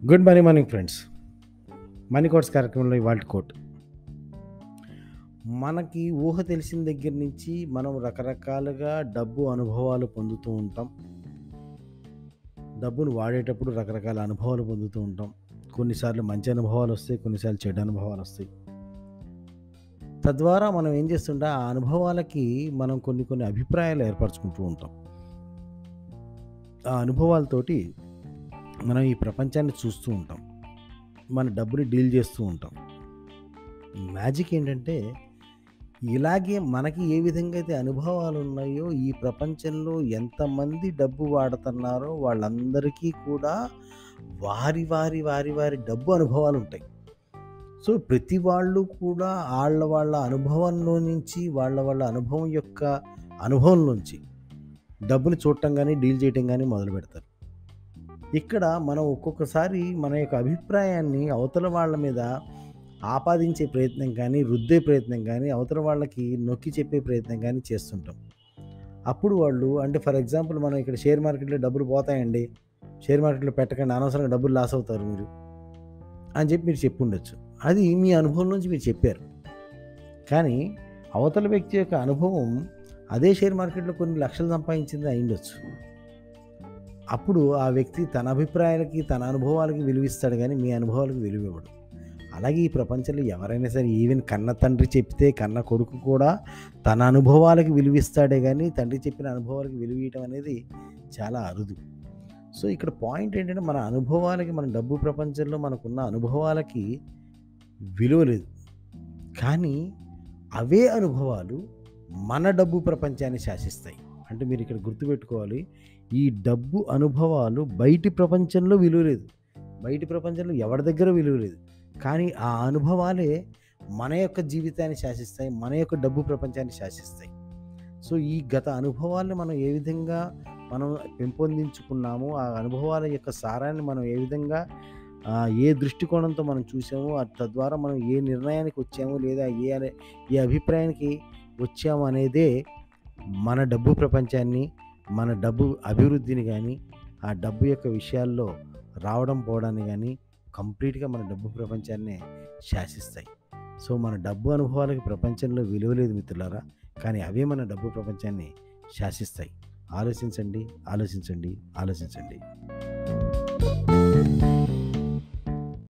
good morning morning friends money quotes కార్యక్రమంలో ఇవాళ coat మనకి ఊహ తెలిసిన దగ్గర నుంచి మనం రకరకాలుగా డబ్బు అనుభవాలు పొందుతూ ఉంటాం డబ్బును వాడేటప్పుడు రకరకాల అనుభవాలు పొందుతూ ఉంటాం కొన్నిసార్లు మంచి అనుభవాలు వస్తాయి కొన్నిసార్లు చెడు అనుభవాలు వస్తాయి తద్వారా మనం ఏం చేస్తుంటే ఆ అనుభవాలకి మనం కొన్ని కొన్ని అభిప్రాయాలు ఏర్పరచుకుంటూ ఉంటాం ఆ అనుభవాలతోటి మనం ఈ ప్రపంచాన్ని చూస్తూ ఉంటాం మన డబ్బుని డీల్ చేస్తూ ఉంటాం మ్యాజిక్ ఏంటంటే ఇలాగే మనకి ఏ విధంగా అయితే అనుభవాలు ఉన్నాయో ఈ ప్రపంచంలో ఎంతమంది డబ్బు వాడుతున్నారో వాళ్ళందరికీ కూడా వారి వారి వారి వారి డబ్బు అనుభవాలు ఉంటాయి సో ప్రతి వాళ్ళు కూడా వాళ్ళ వాళ్ళ అనుభవంలో నుంచి వాళ్ళ వాళ్ళ అనుభవం యొక్క అనుభవం నుంచి డబ్బుని చూడటం కానీ డీల్ చేయటం కానీ మొదలు పెడతారు ఇక్కడ మనం ఒక్కొక్కసారి మన యొక్క అభిప్రాయాన్ని అవతల వాళ్ళ మీద ఆపాదించే ప్రయత్నం కానీ రుద్దే ప్రయత్నం కానీ అవతల వాళ్ళకి నొక్కి చెప్పే ప్రయత్నం కానీ చేస్తుంటాం అప్పుడు వాళ్ళు అంటే ఫర్ ఎగ్జాంపుల్ మనం ఇక్కడ షేర్ మార్కెట్లో డబ్బులు పోతాయండి షేర్ మార్కెట్లో పెట్టకండి అనవసరంగా డబ్బులు లాస్ అవుతారు మీరు అని చెప్పి మీరు చెప్పి ఉండొచ్చు అది మీ అనుభవం నుంచి మీరు చెప్పారు కానీ అవతల వ్యక్తి యొక్క అనుభవం అదే షేర్ మార్కెట్లో కొన్ని లక్షలు సంపాదించింది అయిండొచ్చు అప్పుడు ఆ వ్యక్తి తన అభిప్రాయాలకి తన అనుభవాలకి విలువిస్తాడు కానీ మీ అనుభవాలకు విలువివ్వడు అలాగే ఈ ప్రపంచంలో ఎవరైనా సరే ఈవెన్ కన్న తండ్రి చెప్తే కన్న కొడుకు కూడా తన అనుభవాలకి విలువిస్తాడే కానీ తండ్రి చెప్పిన అనుభవాలకి విలువయటం అనేది చాలా అరుదు సో ఇక్కడ పాయింట్ ఏంటంటే మన అనుభవాలకి మన డబ్బు ప్రపంచంలో మనకున్న అనుభవాలకి విలువ లేదు కానీ అవే అనుభవాలు మన డబ్బు ప్రపంచాన్ని శాసిస్తాయి అంటే మీరు ఇక్కడ గుర్తుపెట్టుకోవాలి ఈ డబ్బు అనుభవాలు బయటి ప్రపంచంలో విలువ లేదు బయటి ప్రపంచంలో ఎవరి దగ్గర విలువ లేదు కానీ ఆ అనుభవాలే మన యొక్క జీవితాన్ని శాసిస్తాయి మన యొక్క డబ్బు ప్రపంచాన్ని శాసిస్తాయి సో ఈ గత అనుభవాల్ని మనం ఏ విధంగా మనం పెంపొందించుకున్నామో ఆ అనుభవాల యొక్క సారాన్ని మనం ఏ విధంగా ఆ, ఏ దృష్టికోణంతో మనం చూసామో ఆ తద్వారా మనం ఏ నిర్ణయానికి వచ్చామో లేదా ఏ అనే- ఏ అభిప్రాయానికి వచ్చాము అనేదే మన డబ్బు ప్రపంచాన్ని మన డబ్బు అభివృద్ధిని కానీ ఆ డబ్బు యొక్క విషయాల్లో రావడం పోవడాన్ని కానీ కంప్లీట్గా మన డబ్బు ప్రపంచాన్నే శాసిస్తాయి సో మన డబ్బు అనుభవాలకి ప్రపంచంలో విలువ లేదు మిత్రులారా కానీ అవే మన డబ్బు ప్రపంచాన్ని శాసిస్తాయి ఆలోచించండి ఆలోచించండి ఆలోచించండి